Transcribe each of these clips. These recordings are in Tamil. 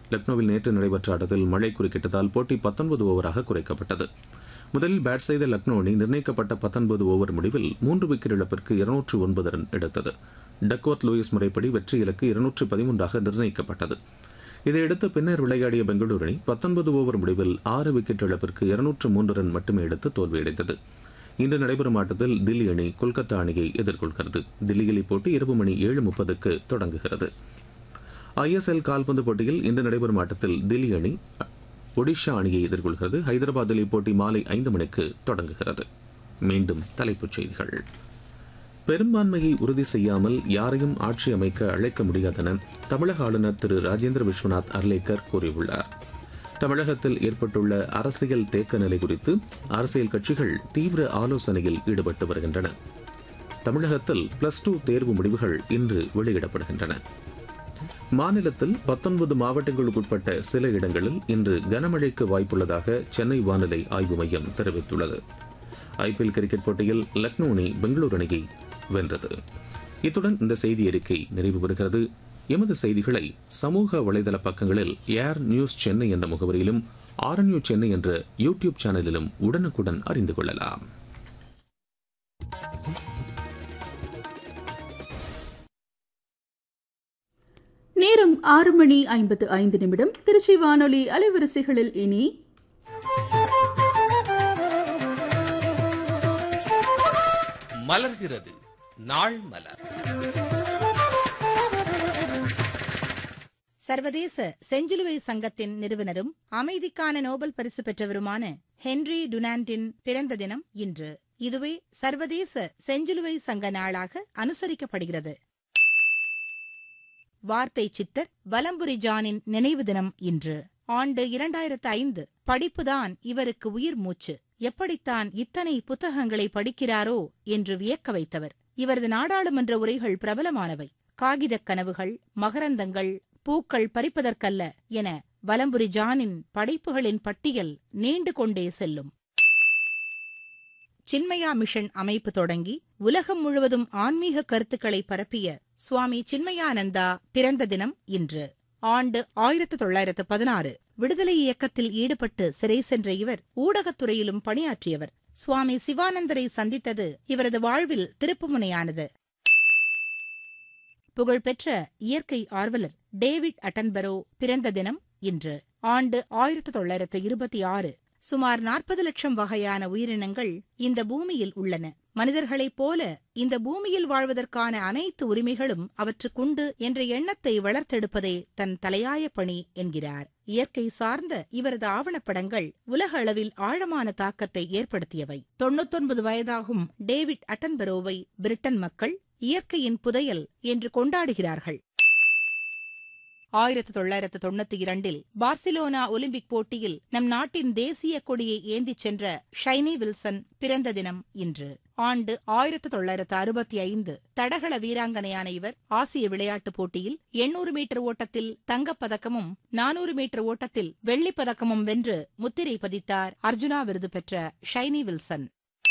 லக்னோவில் நேற்று நடைபெற்ற ஆட்டத்தில் மழை குறுக்கிட்டதால் போட்டி பத்தொன்பது ஓவராக குறைக்கப்பட்டது முதலில் பேட் செய்த லக்னோ அணி நிர்ணயிக்கப்பட்ட பத்தொன்பது ஓவர் முடிவில் மூன்று விக்கெட் இழப்பிற்கு இருநூற்று ஒன்பது ரன் எடுத்தது டக்வர்த் லூயிஸ் முறைப்படி வெற்றி இலக்கு இருநூற்று பதிமூன்றாக நிர்ணயிக்கப்பட்டது இதையடுத்து பின்னர் விளையாடிய பெங்களூரு அணி பத்தொன்பது ஓவர் முடிவில் ஆறு விக்கெட் இழப்பிற்கு இருநூற்று மூன்று ரன் மட்டுமே எடுத்து தோல்வியடைந்தது இன்று நடைபெறும் ஆட்டத்தில் தில்லி அணி கொல்கத்தா அணியை எதிர்கொள்கிறது தில்லியில் இப்போட்டி இரவு மணி ஏழு முப்பதுக்கு தொடங்குகிறது ஐஎஸ்எல் கால்பந்து போட்டியில் இன்று நடைபெறும் ஆட்டத்தில் தில்லி அணி ஒடிஷா அணியை எதிர்கொள்கிறது ஹைதராபாத்தில் இப்போட்டி மாலை ஐந்து மணிக்கு தொடங்குகிறது மீண்டும் தலைப்புச் செய்திகள் பெரும்பான்மையை உறுதி செய்யாமல் யாரையும் ஆட்சி அமைக்க அழைக்க முடியாதென தமிழக ஆளுநர் திரு ராஜேந்திர விஸ்வநாத் அர்லேக்கர் கூறியுள்ளார் தமிழகத்தில் ஏற்பட்டுள்ள அரசியல் தேக்க நிலை குறித்து அரசியல் கட்சிகள் தீவிர ஆலோசனையில் ஈடுபட்டு வருகின்றன தமிழகத்தில் பிளஸ் டூ தேர்வு முடிவுகள் இன்று வெளியிடப்படுகின்றன மாநிலத்தில் பத்தொன்பது மாவட்டங்களுக்குட்பட்ட சில இடங்களில் இன்று கனமழைக்கு வாய்ப்புள்ளதாக சென்னை வானிலை ஆய்வு மையம் தெரிவித்துள்ளது ஐபிஎல் கிரிக்கெட் போட்டியில் லக்னோ அணி பெங்களூரு அணியை வென்றது இத்துடன் இந்த செய்தி அறிக்கை நிறைவு பெறுகிறது எமது செய்திகளை சமூக வலைதள பக்கங்களில் ஏர் நியூஸ் சென்னை என்ற முகவரியிலும் ஆர்என்யூ சென்னை என்ற யூடியூப் சேனலிலும் உடனுக்குடன் அறிந்து கொள்ளலாம் நேரம் ஆறு மணி ஐம்பத்து ஐந்து நிமிடம் திருச்சி வானொலி அலைவரிசைகளில் இனி மலர்கிறது நாள் மலர் சர்வதேச செஞ்சிலுவை சங்கத்தின் நிறுவனரும் அமைதிக்கான நோபல் பரிசு பெற்றவருமான ஹென்றி டுனாண்டின் பிறந்த தினம் இன்று இதுவே சர்வதேச செஞ்சிலுவை சங்க நாளாக அனுசரிக்கப்படுகிறது வார்த்தை சித்தர் வலம்புரி ஜானின் நினைவு தினம் இன்று ஆண்டு இரண்டாயிரத்து ஐந்து படிப்புதான் இவருக்கு உயிர் மூச்சு எப்படித்தான் இத்தனை புத்தகங்களை படிக்கிறாரோ என்று வியக்க வைத்தவர் இவரது நாடாளுமன்ற உரைகள் பிரபலமானவை காகிதக் கனவுகள் மகரந்தங்கள் பூக்கள் பறிப்பதற்கல்ல என வலம்புரி ஜானின் படைப்புகளின் பட்டியல் நீண்டு கொண்டே செல்லும் சின்மயா மிஷன் அமைப்பு தொடங்கி உலகம் முழுவதும் ஆன்மீக கருத்துக்களை பரப்பிய சுவாமி சின்மயானந்தா பிறந்த தினம் இன்று ஆண்டு ஆயிரத்து தொள்ளாயிரத்து பதினாறு விடுதலை இயக்கத்தில் ஈடுபட்டு சிறை சென்ற இவர் ஊடகத்துறையிலும் பணியாற்றியவர் சுவாமி சிவானந்தரை சந்தித்தது இவரது வாழ்வில் திருப்புமுனையானது புகழ்பெற்ற இயற்கை ஆர்வலர் டேவிட் அட்டன்பரோ பிறந்த தினம் இன்று ஆண்டு ஆயிரத்து தொள்ளாயிரத்து இருபத்தி ஆறு சுமார் நாற்பது லட்சம் வகையான உயிரினங்கள் இந்த பூமியில் உள்ளன மனிதர்களைப் போல இந்த பூமியில் வாழ்வதற்கான அனைத்து உரிமைகளும் அவற்றுக்குண்டு என்ற எண்ணத்தை வளர்த்தெடுப்பதே தன் தலையாய பணி என்கிறார் இயற்கை சார்ந்த இவரது ஆவணப்படங்கள் உலக அளவில் ஆழமான தாக்கத்தை ஏற்படுத்தியவை தொன்னூத்தொன்பது வயதாகும் டேவிட் அட்டன்பரோவை பிரிட்டன் மக்கள் இயற்கையின் புதையல் என்று கொண்டாடுகிறார்கள் ஆயிரத்து தொள்ளாயிரத்து தொண்ணூத்தி இரண்டில் பார்சிலோனா ஒலிம்பிக் போட்டியில் நம் நாட்டின் தேசிய கொடியை ஏந்திச் சென்ற ஷைனி வில்சன் பிறந்த தினம் இன்று ஆண்டு ஆயிரத்து தொள்ளாயிரத்து அறுபத்தி ஐந்து தடகள வீராங்கனையான இவர் ஆசிய விளையாட்டுப் போட்டியில் எண்ணூறு மீட்டர் ஓட்டத்தில் தங்கப்பதக்கமும் நானூறு மீட்டர் ஓட்டத்தில் வெள்ளிப் பதக்கமும் வென்று முத்திரை பதித்தார் அர்ஜுனா விருது பெற்ற ஷைனி வில்சன்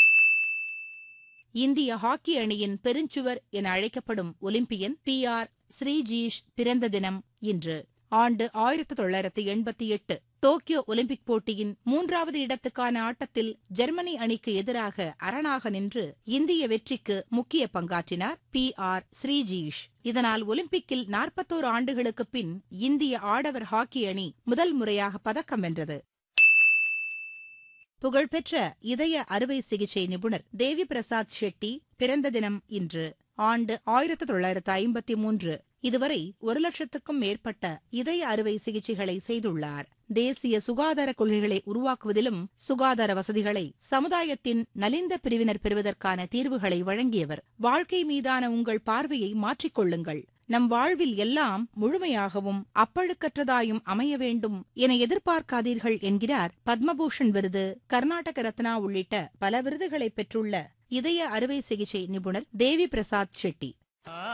இந்திய ஹாக்கி அணியின் பெருஞ்சுவர் என அழைக்கப்படும் ஒலிம்பியன் பி ஆர் ஸ்ரீஜீஷ் பிறந்த தினம் இன்று ஆண்டு ஆயிரத்து தொள்ளாயிரத்து எண்பத்தி எட்டு டோக்கியோ ஒலிம்பிக் போட்டியின் மூன்றாவது இடத்துக்கான ஆட்டத்தில் ஜெர்மனி அணிக்கு எதிராக அரணாக நின்று இந்திய வெற்றிக்கு முக்கிய பங்காற்றினார் பி ஆர் ஸ்ரீஜீஷ் இதனால் ஒலிம்பிக்கில் நாற்பத்தோரு ஆண்டுகளுக்குப் பின் இந்திய ஆடவர் ஹாக்கி அணி முதல் முறையாக பதக்கம் வென்றது புகழ்பெற்ற இதய அறுவை சிகிச்சை நிபுணர் தேவி பிரசாத் ஷெட்டி பிறந்த தினம் இன்று ஆண்டு ஆயிரத்து தொள்ளாயிரத்து ஐம்பத்தி மூன்று இதுவரை ஒரு லட்சத்துக்கும் மேற்பட்ட இதய அறுவை சிகிச்சைகளை செய்துள்ளார் தேசிய சுகாதார கொள்கைகளை உருவாக்குவதிலும் சுகாதார வசதிகளை சமுதாயத்தின் நலிந்த பிரிவினர் பெறுவதற்கான தீர்வுகளை வழங்கியவர் வாழ்க்கை மீதான உங்கள் பார்வையை மாற்றிக்கொள்ளுங்கள் நம் வாழ்வில் எல்லாம் முழுமையாகவும் அப்பழுக்கற்றதாயும் அமைய வேண்டும் என எதிர்பார்க்காதீர்கள் என்கிறார் பத்மபூஷன் விருது கர்நாடக ரத்னா உள்ளிட்ட பல விருதுகளை பெற்றுள்ள இதய அறுவை சிகிச்சை நிபுணர் தேவி பிரசாத் ஷெட்டி